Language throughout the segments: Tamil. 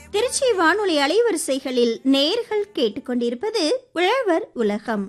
திருச்சி வானொலி அலைவரிசைகளில் நேர்கள் கேட்டுக்கொண்டிருப்பது உழவர் உலகம்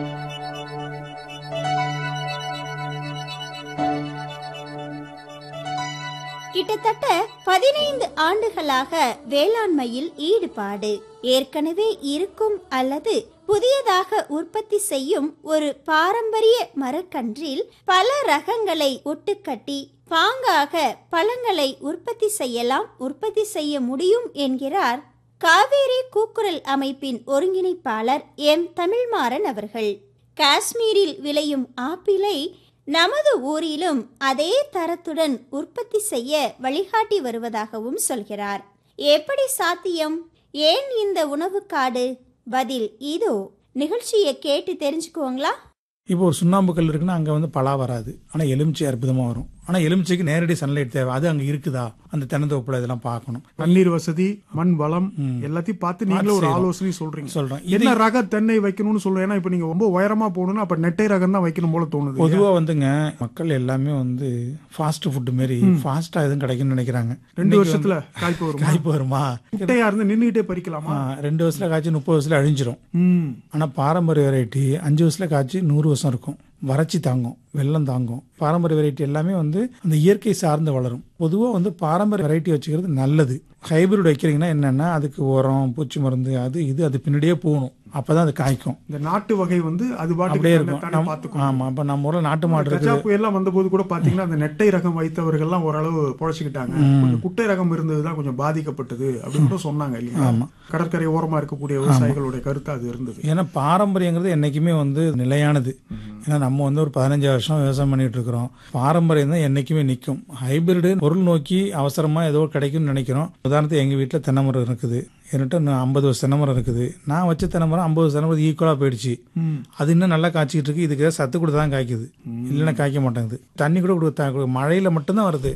கிட்டத்தட்ட பதினைந்து ஆண்டுகளாக வேளாண்மையில் ஈடுபாடு ஏற்கனவே இருக்கும் அல்லது புதியதாக உற்பத்தி செய்யும் ஒரு பாரம்பரிய மரக்கன்றில் பல ரகங்களை ஒட்டுக்கட்டி பாங்காக பழங்களை உற்பத்தி செய்யலாம் உற்பத்தி செய்ய முடியும் என்கிறார் காவேரி கூக்குரல் அமைப்பின் ஒருங்கிணைப்பாளர் எம் தமிழ்மாறன் அவர்கள் காஷ்மீரில் விளையும் ஆப்பிளை நமது ஊரிலும் அதே தரத்துடன் உற்பத்தி செய்ய வழிகாட்டி வருவதாகவும் சொல்கிறார் எப்படி சாத்தியம் ஏன் இந்த உணவுக்காடு பதில் இதோ நிகழ்ச்சியை கேட்டு தெரிஞ்சுக்குவோங்களா இப்போ ஒரு சுண்ணாம்பு கல் இருக்குன்னா அங்கே வந்து பலா வராது ஆனால் எலுமிச்சை அற்புதமாக வரும் ஆனால் எலுமிச்சைக்கு நேரடி சன்லைட் தேவை அது அங்கே இருக்குதா அந்த தென்னந்தோப்புல இதெல்லாம் பார்க்கணும் தண்ணீர் வசதி மண் வளம் எல்லாத்தையும் பார்த்து நீங்களும் ஒரு செய்யணும். ஆலோசனை சொல்றீங்க சொல்கிறேன் என்ன ரக தென்னை வைக்கணும்னு சொல்லுவேன் ஏன்னா இப்ப நீங்க ரொம்ப உயரமா போகணும்னா அப்ப நெட்டை ரகம் தான் வைக்கணும் போல தோணுது பொதுவாக வந்துங்க மக்கள் எல்லாமே வந்து ஃபாஸ்ட் ஃபுட் மாரி ஃபாஸ்ட்டாக எதுவும் கிடைக்கும்னு நினைக்கிறாங்க ரெண்டு இன்னைக்கு வருஷத்துல வந்து காய்ப்பு வருமா காய்ப்பு வருமா குட்டையா இருந்து நின்னுகிட்டே பறிக்கலாமா ஆ, ரெண்டு வருஷத்துல காய்ச்சி முப்பது வருஷத்துல அழிஞ்சிரும் ம் ஆனால் பாரம்பரிய வெரைட்டி அஞ்சு வருஷத்துல காய்ச்சி நூறு வருஷம் இருக்கும் வறட்சி தாங்கும் வெள்ளம் தாங்கும் பாரம்பரிய வெரைட்டி எல்லாமே வந்து அந்த இயற்கை சார்ந்து வளரும் பொதுவாக வந்து பாரம்பரிய வெரைட்டி வச்சுக்கிறது நல்லது ஹைபிரிட் வைக்கிறீங்கன்னா என்னன்னா அதுக்கு உரம் பூச்சி மருந்து அது இது அது பின்னாடியே போகணும் அப்பதான் அது காய்க்கும் இந்த நாட்டு வகை வந்து அது பாட்டுக்கு அப்படியே தன்னை இருக்கும் தானே நம்ம- பார்த்துக்கும் ஆமா அப்ப நம்ம ஊர்ல நாட்டு மாடு கஜா இருக்குது புயல்லாம் வந்தபோது கூட பாத்தீங்கன்னா அந்த நெட்டை ரகம் வைத்தவர்கள் எல்லாம் ஓரளவு பொழைச்சிக்கிட்டாங்க கொஞ்சம் குட்டை ரகம் இருந்ததுதான் கொஞ்சம் பாதிக்கப்பட்டது அப்படின்னு கூட சொன்னாங்க இல்லையா கடற்கரை ஓரமா இருக்கக்கூடிய விவசாயிகளுடைய கருத்து அது இருந்தது ஏன்னா பாரம்பரியங்கிறது என்னைக்குமே வந்து நிலையானது ஏன்னா நம்ம வந்து ஒரு பதினஞ்சு வருஷம் விவசாயம் பண்ணிட்டு இருக்கிறோம் பாரம்பரியம் தான் என்னைக்குமே நிற்கும் ஹைபிரிடு பொருள் நோக்கி அவசரமா ஏதோ கிடைக்கும்னு நினைக்கிறோம் உதாரணத்துக்கு எங்க வீட்டில் தென்னை மரம் இருக்குது என்கிட்ட இன்னும் ஐம்பது வருஷம் தென்னை மரம் இருக்குது நான் வச்ச தென்னை மரம் ஐம்பது வருஷம் தென்னை மரம் ஈக்குவலாக போயிடுச்சு அது இன்னும் நல்லா காய்ச்சிட்டு இருக்கு இதுக்கு ஏதாவது சத்து கொடுத்து தான் காய்க்குது இல்லைன்னா காய்க்க மாட்டேங்குது தண்ணி கூட கொடுத்தா மழையில மட்டும்தான் வருது